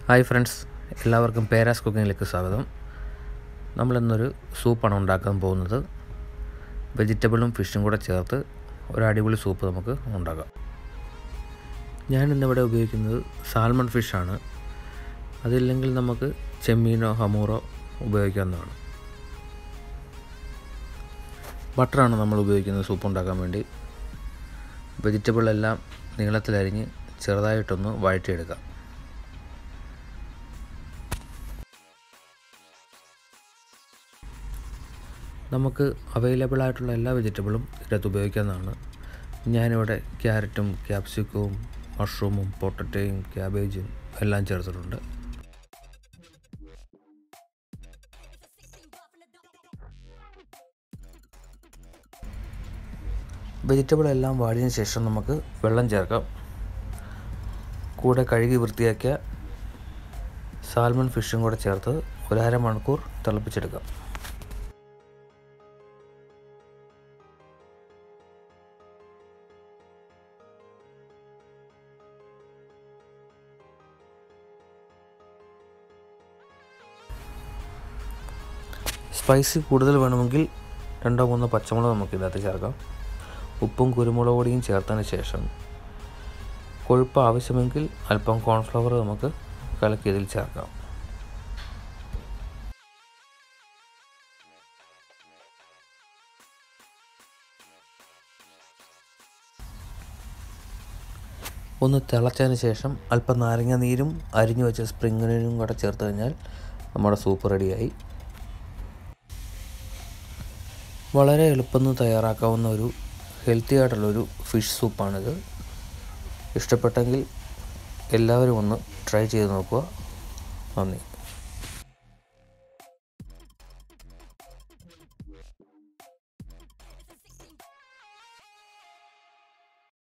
hi friends എല്ലാവർക്കും പേരാസ് കുക്കിങ്ങിലേക്ക് സ്വാഗതം നമ്മളിന്നൊരു സൂപ്പാണ് ഉണ്ടാക്കാൻ പോകുന്നത് വെജിറ്റബിളും ഫിഷും കൂടെ ചേർത്ത് ഒരു അടിപൊളി സൂപ്പ് നമുക്ക് ഉണ്ടാക്കാം ഞാൻ ഇന്നിവിടെ ഉപയോഗിക്കുന്നത് സാൽമൺ ഫിഷാണ് അതില്ലെങ്കിൽ നമുക്ക് ചെമ്മീനോ ഹമൂറോ ഉപയോഗിക്കാവുന്നതാണ് ബട്ടറാണ് നമ്മൾ ഉപയോഗിക്കുന്നത് സൂപ്പ് ഉണ്ടാക്കാൻ വേണ്ടി വെജിറ്റബിളെല്ലാം നീളത്തിലരിഞ്ഞ് ചെറുതായിട്ടൊന്ന് വഴറ്റിയെടുക്കാം നമുക്ക് അവൈലബിൾ ആയിട്ടുള്ള എല്ലാ വെജിറ്റബിളും ഇതിനകത്ത് ഉപയോഗിക്കാവുന്നതാണ് ഞാനിവിടെ ക്യാരറ്റും ക്യാപ്സിക്കവും മഷ്റൂമും പൊട്ടറ്റയും ക്യാബേജും എല്ലാം ചേർത്തിട്ടുണ്ട് വെജിറ്റബിൾ എല്ലാം വാടിയതിന് ശേഷം നമുക്ക് വെള്ളം ചേർക്കാം കൂടെ കഴുകി വൃത്തിയാക്കിയ സാൽമൺ ഫിഷും കൂടെ ചേർത്ത് ഒരു അര മണിക്കൂർ തിളപ്പിച്ചെടുക്കാം സ്പൈസി കൂടുതൽ വേണമെങ്കിൽ രണ്ടോ മൂന്നോ പച്ചമുളക് നമുക്ക് ഇതിനകത്ത് ചേർക്കാം ഉപ്പും കുരുമുളക് പൊടിയും ചേർത്തതിന് ശേഷം കൊഴുപ്പ് ആവശ്യമെങ്കിൽ അല്പം കോൺഫ്ലവർ നമുക്ക് കലക്കി ഇതിൽ ചേർക്കാം ഒന്ന് തിളച്ചതിന് ശേഷം അല്പം നാരങ്ങ നീരും അരിഞ്ഞു വെച്ച സ്പ്രിങ്ങിനും കൂടെ ചേർത്ത് കഴിഞ്ഞാൽ നമ്മുടെ സൂപ്പ് റെഡിയായി വളരെ എളുപ്പം തയ്യാറാക്കാവുന്ന ഒരു ഹെൽത്തി ആയിട്ടുള്ളൊരു ഫിഷ് സൂപ്പാണിത് ഇഷ്ടപ്പെട്ടെങ്കിൽ എല്ലാവരും ഒന്ന് ട്രൈ ചെയ്ത് നോക്കുക നന്ദി